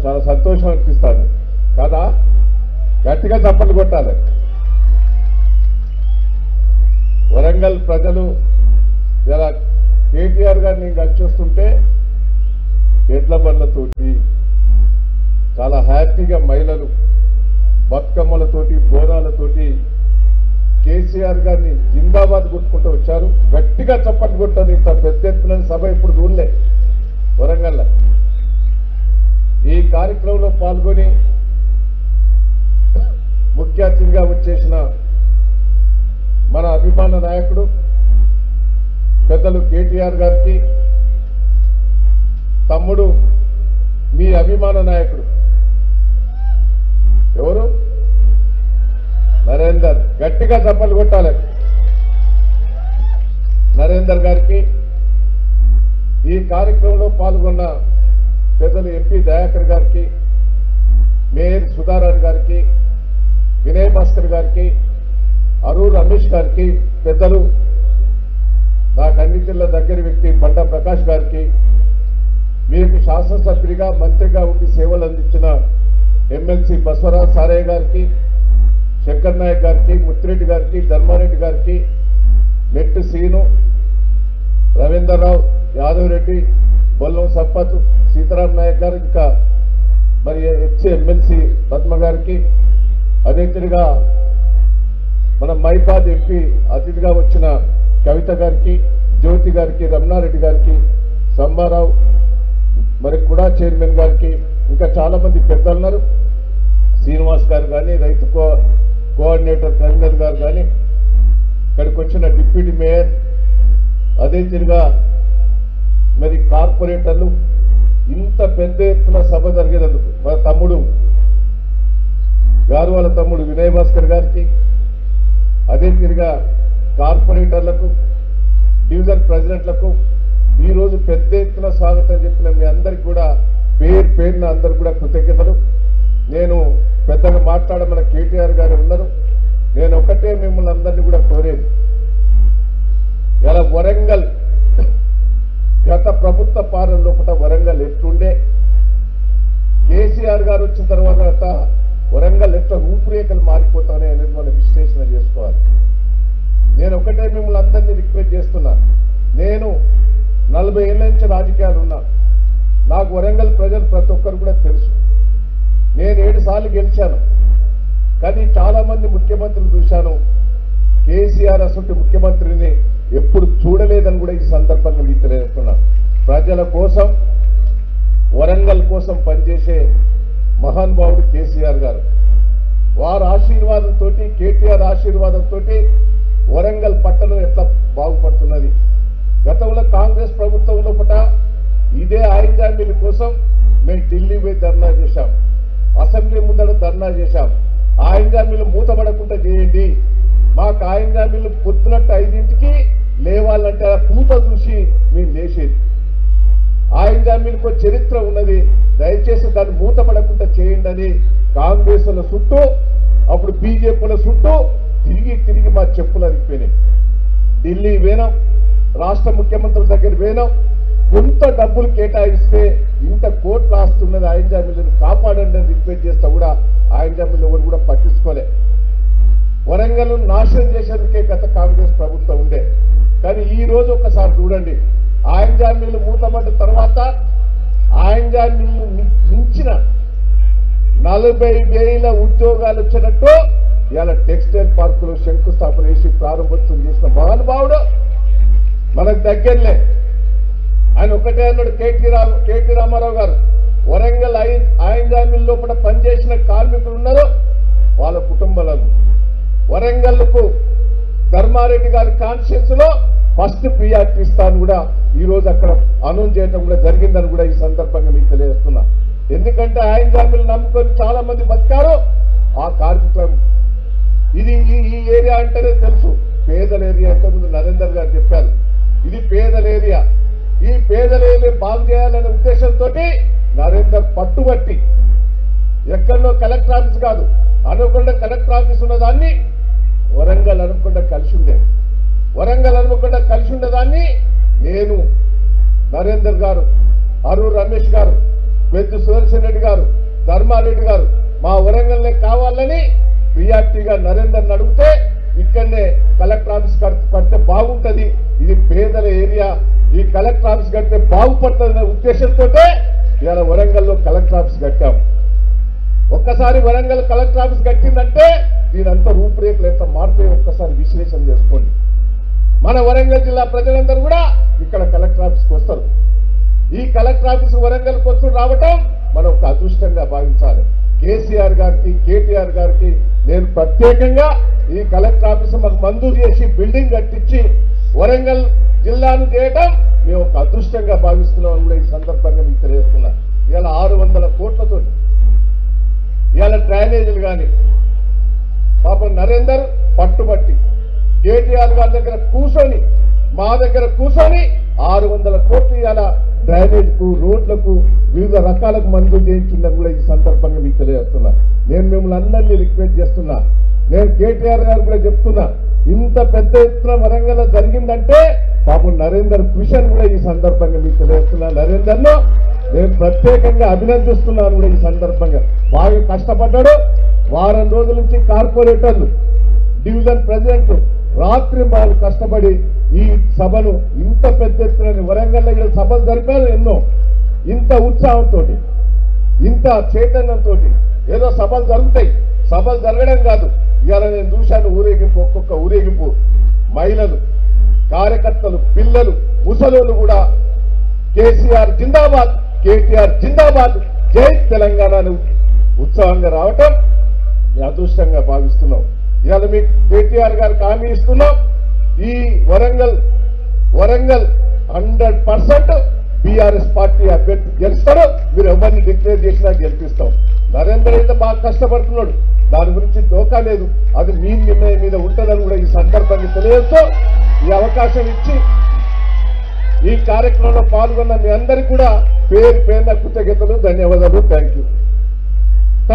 చాలా సంతోషం అనిపిస్తుంది కదా గట్టిగా చప్పట్లు కొట్టాలి వరంగల్ ప్రజలు ఇలా కేటీఆర్ గారిని నేను చూస్తుంటే ఎడ్ల బండ్లతోటి చాలా హ్యాపీగా మహిళలు బతుకమ్మలతోటి బోనాలతోటి కేసీఆర్ గారిని జిందాబాద్ కొట్టుకుంటూ వచ్చారు గట్టిగా చప్పట్లు కొట్టారు ఇంత పెద్ద ఎత్తున సభ ఇప్పుడు చూడలే వరంగల్ ఈ కార్యక్రమంలో పాల్గొని ముఖ్య అతిథిగా వచ్చేసిన మన అభిమాన నాయకుడు పెద్దలు కేటీఆర్ గారికి తమ్ముడు మీ అభిమాన నాయకుడు ఎవరు నరేందర్ గట్టిగా చప్పలు కొట్టాలి నరేందర్ గారికి ఈ కార్యక్రమంలో పాల్గొన్న పెద్దలు ఎంపీ దయాకర్ గారికి మేయర్ సుధారాణి గారికి వినయ్ భాస్కర్ గారికి అరూర్ రమేష్ గారికి పెద్దలు నాకు అన్నిటిలో దగ్గర వ్యక్తి బండ ప్రకాష్ గారికి మీకు శాసనసభ్యుడిగా మంత్రిగా ఉండి సేవలు అందించిన ఎమ్మెల్సీ బసవరాజ్ సారయ్య గారికి శంకర్ నాయక్ గారికి ముత్తిరెడ్డి గారికి ధర్మారెడ్డి గారికి మెట్టు సీను రవీందర్రావు యాదవ్ రెడ్డి బొల్లం సంపత్ సీతారాం నాయక్ గారు ఇంకా మరి హెచ్సి ఎమ్మెల్సీ పద్మ గారికి అదేవిధంగా మన మైపాద్ ఎంపీ అతిథిగా వచ్చిన కవిత గారికి జ్యోతి గారికి రమణారెడ్డి గారికి సంబారావు మరి కూడా చైర్మన్ గారికి ఇంకా చాలా మంది పెద్దలు ఉన్నారు శ్రీనివాస్ గారు కానీ రైతు కో కోఆర్డినేటర్ కన్వీనర్ గారు కానీ ఇక్కడికి వచ్చిన డిప్యూటీ మేయర్ అదే తిరిగా మరి కార్పొరేటర్లు ఇంత పెద్ద ఎత్తున సభ జరిగేందుకు మా తమ్ముడు గారు వాళ్ళ తమ్ముడు వినయ్ భాస్కర్ గారికి అదే తిరిగా కార్పొరేటర్లకు డివిజన్ ప్రెసిడెంట్లకు ఈ రోజు పెద్ద ఎత్తున స్వాగతం చెప్పిన మీ అందరికి కూడా పేరు పేరున అందరికి కూడా కృతజ్ఞతలు నేను పెద్దగా మాట్లాడమన్న కేటీఆర్ గారు ఉన్నారు నేను ఒకటే మిమ్మల్ని అందరినీ కూడా కోరేది ఇలా వరంగల్ గత ప్రభుత్వ పాలన లోపల వరంగల్ ఎట్లుండే కేసీఆర్ గారు వచ్చిన తర్వాత వరంగల్ ఎట్లా రూపురేఖలు మారిపోతానే అనేది మనం విశ్లేషణ చేసుకోవాలి నేను ఒకటే మిమ్మల్ని అందరినీ రిక్వెస్ట్ చేస్తున్నా నేను నలభై ఏళ్ళ నుంచి రాజకీయాలు ఉన్నా నాకు వరంగల్ ప్రజలు ప్రతి ఒక్కరు కూడా తెలుసు నేను ఏడు సార్లు గెలిచాను కానీ చాలా మంది ముఖ్యమంత్రులు చూశాను కేసీఆర్ అసలు ముఖ్యమంత్రిని ఎప్పుడు చూడలేదని కూడా ఈ సందర్భంగా మీకు తెలియజేస్తున్నా ప్రజల కోసం వరంగల్ కోసం పనిచేసే మహానుభావుడు కేసీఆర్ గారు వారి ఆశీర్వాదంతో కేటీఆర్ ఆశీర్వాదంతో వరంగల్ పట్టణం ఎట్లా బాగుపడుతున్నది గతంలో కాంగ్రెస్ ప్రభుత్వంలో పట ఇదే ఆయుధామీల కోసం మేము ఢిల్లీ పోయి ధర్నా చేశాం అసెంబ్లీ ముందర ధర్నా చేశాం ఆయుధామీలు మూతపడకుండా చేయండి మాకు ఆయుధామీలు పొద్దునట్టు ఐదింటికి లేవాలంటే ఆ పూత చూసి మేము లేచేది ఆయుధామీలకు ఒక చరిత్ర ఉన్నది దయచేసి దాన్ని మూతపడకుండా చేయండి అని కాంగ్రెస్ల చుట్టూ అప్పుడు బీజేపీల చుట్టూ తిరిగి తిరిగి మా చెప్పులు అరిగిపోయినాయి ఢిల్లీ వేనాం రాష్ట్ర ముఖ్యమంత్రుల దగ్గర వేనాం కొంత డబ్బులు కేటాయిస్తే ఇంత కోట్లు ఆస్తున్నది ఆయన జామీలను కాపాడండి అని రిక్వెస్ట్ చేస్తా కూడా ఆయన జామీలు ఎవరు కూడా పట్టించుకోలే వరంగల్ నాశనం చేసేందుకే గత కాంగ్రెస్ ప్రభుత్వం ఉండే కానీ ఈ రోజు ఒకసారి చూడండి ఆయన జామీలు మూతపడ్డ తర్వాత ఆయన జామీలు మించిన నలభై వేల ఉద్యోగాలు వచ్చినట్టు ఇవాళ టెక్స్టైల్ పార్కులు శంకుస్థాపన చేసి ప్రారంభోత్సవం చేసిన మహానుభావుడు మనకు దగ్గరలే ఆయన ఒకటే అన్నాడు కేటీ రామ కేటీ రామారావు గారు వరంగల్ ఐ- ఆయన జామీన్ లోపల పనిచేసిన కార్మికులు ఉన్నారు వాళ్ళ కుటుంబాలను వరంగల్కు ధర్మారెడ్డి గారి కాన్షియన్స్ లో ఫస్ట్ ప్రియారిటీ ఇస్తాను కూడా ఈ రోజు అక్కడ అనౌన్స్ చేయడం కూడా జరిగిందని కూడా ఈ సందర్భంగా మీకు తెలియజేస్తున్నా ఎందుకంటే ఆయన జామీలు నమ్ముకొని చాలా మంది బతికారు ఆ కార్మికుల ఇది ఈ ఈ ఏరియా అంటేనే తెలుసు పేదల ఏరియా అంటే ముందు నరేందర్ గారు చెప్పారు ఇది పేదల ఏరియా ఈ పేదల ఏరియా బాగు చేయాలనే ఉద్దేశంతో నరేందర్ పట్టుబట్టి ఎక్కడో కలెక్టర్ ఆఫీస్ కాదు అనుకుండా కలెక్టర్ ఆఫీస్ ఉన్నదాన్ని వరంగల్ అనుకుండా కలిసి ఉండే వరంగల్ అనుకుండా కలిసి ఉండేదాన్ని నేను నరేందర్ గారు అరుణ్ రమేష్ గారు పెద్ద సుదర్శన్ రెడ్డి గారు ధర్మారెడ్డి గారు మా వరంగల్నే కావాలని ప్రియార్టీగా నరేందర్ అడిగితే ఇక్కడనే కలెక్టర్ ఆఫీస్ కట్- కడితే బాగుంటది ఇది పేదల ఏరియా ఈ కలెక్టర్ ఆఫీస్ కడితే బాగుపడుతుందనే ఉద్దేశంతో ఇవాళ వరంగల్లో కలెక్టర్ ఆఫీస్ కట్టాం ఒక్కసారి వరంగల్ కలెక్టర్ ఆఫీస్ కట్టిందంటే దీనంతా రూపురేఖలు ఎంత మారుతాయో ఒక్కసారి విశ్లేషణ చేసుకోండి మన వరంగల్ జిల్లా ప్రజలందరూ కూడా ఇక్కడ కలెక్టర్ ఆఫీస్కి వస్తారు ఈ కలెక్టర్ ఆఫీస్ వరంగల్ వచ్చి రావటం మనం ఒక అదృష్టంగా భావించాలి కేసీఆర్ గారికి కేటీఆర్ గారికి నేను ప్రత్యేకంగా ఈ కలెక్టర్ ఆఫీస్ మాకు మంజూరు చేసి బిల్డింగ్ కట్టించి వరంగల్ జిల్లాను చేయటం మేము ఒక అదృష్టంగా భావిస్తున్నామని కూడా ఈ సందర్భంగా మీకు తెలియజేస్తున్నా ఇలా ఆరు వందల కోట్లతో ఇవాళ డ్రైనేజీలు కానీ పాపం నరేందర్ పట్టుబట్టి కేటీఆర్ గారి దగ్గర కూర్చొని మా దగ్గర కూర్చొని ఆరు వందల కోట్లు ఇవాళ డ్రైనేజ్కు రోడ్లకు వివిధ రకాలకు మంజూరు చేయించిందని కూడా ఈ సందర్భంగా మీకు తెలియజేస్తున్నా నేను మిమ్మల్ని అందరినీ రిక్వెస్ట్ చేస్తున్నా నేను కేటీఆర్ గారు కూడా చెప్తున్నా ఇంత పెద్ద ఎత్తున వరంగల్ జరిగిందంటే పాపం నరేందర్ కృషిని కూడా ఈ సందర్భంగా మీకు తెలియజేస్తున్నా నరేందర్ను నేను ప్రత్యేకంగా అభినందిస్తున్నాను కూడా ఈ సందర్భంగా బాగా కష్టపడ్డాడు వారం రోజుల నుంచి కార్పొరేటర్లు డివిజన్ ప్రెసిడెంట్ రాత్రి వాళ్ళు కష్టపడి ఈ సభను ఇంత పెద్ద ఎత్తున వరంగల్ ఇక్కడ సభలు జరిపారు ఎన్నో ఇంత ఉత్సాహంతో ఇంత చైతన్యంతో ఏదో సభలు జరుగుతాయి సభలు జరగడం కాదు ఇవాళ నేను చూశాను ఊరేగింపు ఒక్కొక్క ఊరేగింపు మహిళలు కార్యకర్తలు పిల్లలు ముసలోళ్ళు కూడా కేసీఆర్ జిందాబాద్ కేటీఆర్ జిందాబాద్ జై తెలంగాణ అని ఉత్సాహంగా రావటం మీ అదృష్టంగా భావిస్తున్నాం ఇవాళ మీకు కేటీఆర్ గారికి హామీ ఇస్తున్నాం ఈ Warangal Warangal hundred percent BRS party అభ్యర్థి గెలుస్తాడు మీరు ఎవరిని డిక్లేర్ చేసినా గెలిపిస్తాం నరేంద్ర అయితే బాగా కష్టపడుతున్నాడు దాని గురించి దోకా లేదు అది మీ నిర్ణయం మీద ఉంటుందని కూడా ఈ సందర్భంగా తెలియజేస్తూ ఈ అవకాశం ఇచ్చి ఈ కార్యక్రమంలో పాల్గొన్న మీ అందరికీ కూడా పేరు పేరున కృతజ్ఞతలు ధన్యవాదాలు థ్యాంక్ యూ